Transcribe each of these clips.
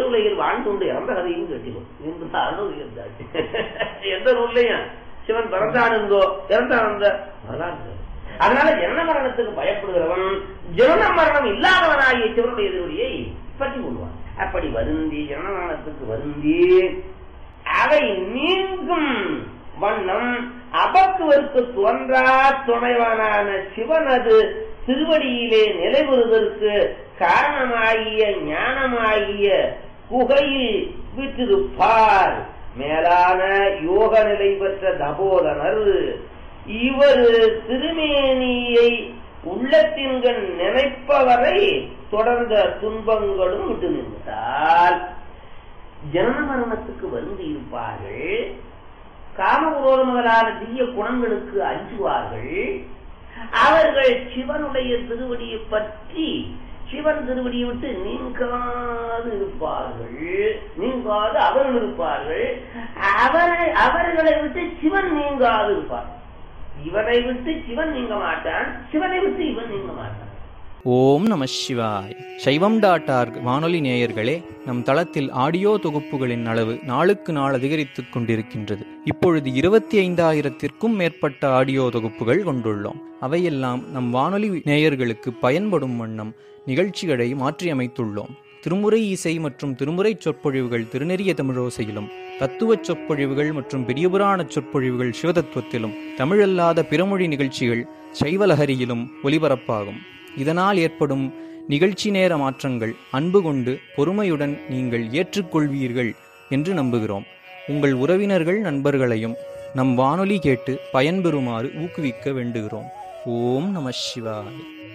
சிவனுலகில் வாழ்ந்துண்டு இறந்த கதையும் கேட்டிடும் என்று அருள் இருந்தாச்சு எந்த நூல்லையும் சிவன் பிறந்தானுங்கோ இறந்தானுங்க வரலாறு அதனால ஜனன மரணத்துக்கு பயப்படுகிறவன் ஜனன மரணம் இல்லாதவனாகிய சிவனுடைய திருவடியை பற்றி கொள்வான் அப்படி வருந்தி ஜனன மரணத்துக்கு வருந்தி அவை நீங்கும் வண்ணம் அபக்குவருக்கு தோன்றா துணைவனான சிவனது திருவடியிலே நிலைபெறுவதற்கு காரணமாகிய ஞானமாகிய குகையில் விட்டிருப்பார் மேலான யோக நிலை பெற்ற தபோதனர் இவர் திருமேனியை உள்ளத்தின்கண் நினைப்பவரை தொடர்ந்த துன்பங்களும் விட்டு நின்றால் ஜனன மரணத்துக்கு வந்து இருப்பார்கள் காமகுரோத முதலான தீய குணங்களுக்கு அஞ்சுவார்கள் அவர்கள் சிவனுடைய திருவடியை பற்றி சிவன் திருவடியை விட்டு நீங்காது இருப்பார்கள் நீங்காது அவர்கள் இருப்பார்கள் அவரை அவர்களை விட்டு சிவன் நீங்காது இருப்பார் இவனை விட்டு சிவன் நீங்க மாட்டான் சிவனை விட்டு இவன் நீங்க மாட்டான் ஓம் நம சிவாய் சைவம் டாட் ஆர்க் வானொலி நேயர்களே நம் தளத்தில் ஆடியோ தொகுப்புகளின் அளவு நாளுக்கு நாள் அதிகரித்துக் கொண்டிருக்கின்றது இப்பொழுது இருபத்தி ஐந்தாயிரத்திற்கும் மேற்பட்ட ஆடியோ தொகுப்புகள் கொண்டுள்ளோம் அவையெல்லாம் நம் வானொலி நேயர்களுக்கு பயன்படும் வண்ணம் நிகழ்ச்சிகளை மாற்றியமைத்துள்ளோம் திருமுறை இசை மற்றும் திருமுறை சொற்பொழிவுகள் திருநெறிய தமிழோசையிலும் தத்துவ சொற்பொழிவுகள் மற்றும் பெரியபுராண சொற்பொழிவுகள் சிவதத்துவத்திலும் தமிழல்லாத பிறமொழி நிகழ்ச்சிகள் சைவலஹரியிலும் ஒலிபரப்பாகும் இதனால் ஏற்படும் நிகழ்ச்சி நேர மாற்றங்கள் அன்பு கொண்டு பொறுமையுடன் நீங்கள் ஏற்றுக்கொள்வீர்கள் என்று நம்புகிறோம் உங்கள் உறவினர்கள் நண்பர்களையும் நம் வானொலி கேட்டு பயன்பெறுமாறு ஊக்குவிக்க வேண்டுகிறோம் ஓம் நம சிவாய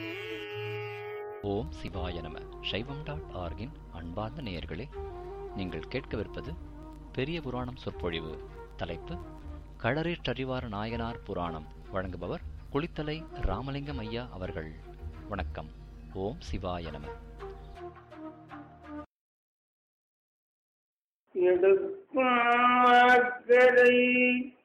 ஓம் சிவாய நம சைவம் டாட் ஆர்கின் அன்பார்ந்த நேயர்களே நீங்கள் கேட்கவிருப்பது பெரிய புராணம் சொற்பொழிவு தலைப்பு களரேற்றறிவார் நாயனார் புராணம் வழங்குபவர் குளித்தலை ராமலிங்கம் ஐயா அவர்கள் வணக்கம் ஓம் சிவாய நம எடுக்கும் அக்கறை